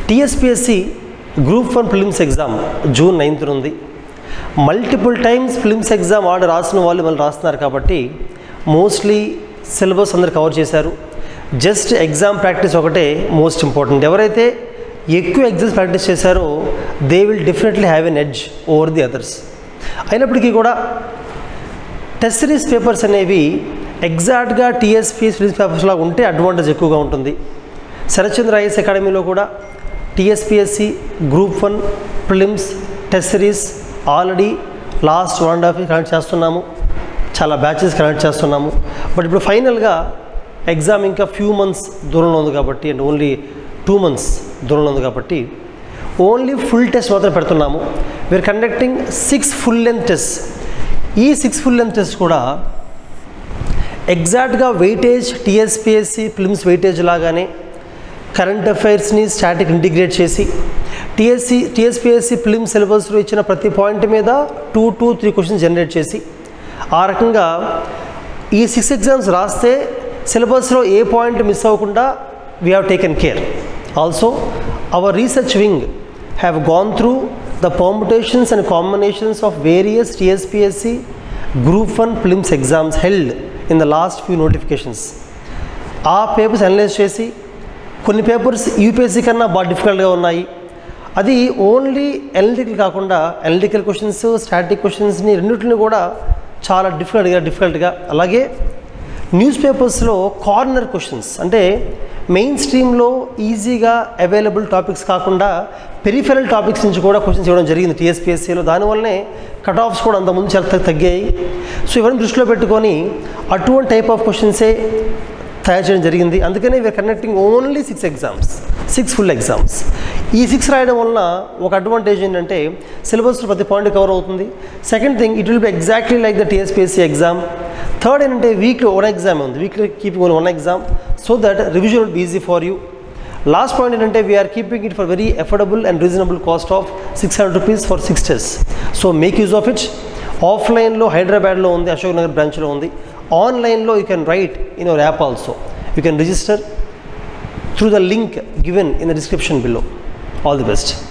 TSPSC group one prelims exam June ninth ఉంది multiple times prelims exam ఆడ రాసిన వాళ్ళు మళ్ళీ రాస్తున్నారు కాబట్టి మోస్ట్లీ సిలబస్ అందరు కవర్ చేశారు జస్ట్ ఎగ్జామ్ ప్రాక్టీస్ ఒకటే మోస్ట్ ఇంపార్టెంట్ ఎవరైతే ఎక్కువ ఎగ్జామ్స్ ప్రాక్టీస్ చేశారో they will definitely have an edge over the others అయినప్పటికీ కూడా టెస్ట్ సిరీస్ పేపర్స్ అనేవి ఎగ్జాక్ట్గా టీఎస్పీఎస్ ఫిలిమ్స్ పేపర్స్ లాగా ఉంటే అడ్వాంటేజ్ ఎక్కువగా ఉంటుంది శరత్చంద్ర ఐఎస్ అకాడమీలో కూడా TSPSC group one prelims test series already last one and half year connect చేస్తున్నాము చాలా బ్యాచెస్ కనెక్ట్ చేస్తున్నాము బట్ ఇప్పుడు ఫైనల్గా ఎగ్జామ్ ఇంకా ఫ్యూ మంత్స్ దూరంలో ఉంది కాబట్టి అండ్ ఓన్లీ టూ మంత్స్ దూరంలో ఉంది కాబట్టి ఓన్లీ ఫుల్ టెస్ట్ మాత్రం పెడుతున్నాము we are conducting six full length test ఈ సిక్స్ ఫుల్ లెంత్ టెస్ట్ కూడా ఎగ్జాక్ట్గా వెయిటేజ్ టీఎస్పిఎస్సి ఫిల్మ్స్ వెయిటేజ్ లాగానే కరెంట్ అఫైర్స్ని స్టాటిక్ ఇంటిగ్రేట్ చేసి టీఎస్సి టీఎస్పిఎస్సి ఫిల్మ్ సిలబస్లో ఇచ్చిన ప్రతి పాయింట్ మీద two two three questions generate చేసి ఆ రకంగా ఈ సిక్స్ ఎగ్జామ్స్ రాస్తే సిలబస్లో ఏ పాయింట్ మిస్ అవ్వకుండా we have taken care also our research wing have gone through the permutations and combinations of various TSPSC group one prelims exams held in the last few notifications ఆ papers analyse చేసి కొన్ని papers UPSC కన్నా బాగా డిఫికల్ట్గా ఉన్నాయి అది only analytical కాకుండా analytical questions static క్వశ్చన్స్ని రెండింటిని కూడా చాలా డిఫికల్ట్గా డిఫికల్ట్గా అలాగే న్యూస్ పేపర్స్లో కార్నర్ క్వశ్చన్స్ అంటే మెయిన్ స్ట్రీమ్లో ఈజీగా అవైలబుల్ టాపిక్స్ కాకుండా పెరిఫెరల్ టాపిక్స్ నుంచి కూడా క్వశ్చన్స్ ఇవ్వడం జరిగింది టీఎస్పీఎస్సీలో దానివల్లనే కట్ ఆఫ్స్ కూడా అంతకుముందు చాలా తగ్గి- తగ్గాయి సో ఇవన్నీ దృష్టిలో పెట్టుకొని అటువంటి టైప్ ఆఫ్ క్వశ్చన్సే తయారు చేయడం జరిగింది అందుకనే we are connecting only six exams six full exams ఈ సిక్స్ రాయడం వలన ఒక అడ్వాంటేజ్ ఏంటంటే సిలబస్లో ప్రతి పాయింట్ కవర్ అవుతుంది second thing it will be exactly like the TSPSC exam third ఏంటంటే వీక్లీ వన్ ఎగ్జామ్ ఉంది weekly keeping own one exam so that revision will be easy for you last point ఏంటంటే we are keeping it for very affordable and reasonable cost of six hundred rupees for six test so make use of it ఆఫ్లైన్లో హైదరాబాద్లో ఉంది అశోక్ నగర్ బ్రాంచ్లో ఉంది ఆన్లైన్లో you can write in your app also you can register through the link given in the description below. All the best.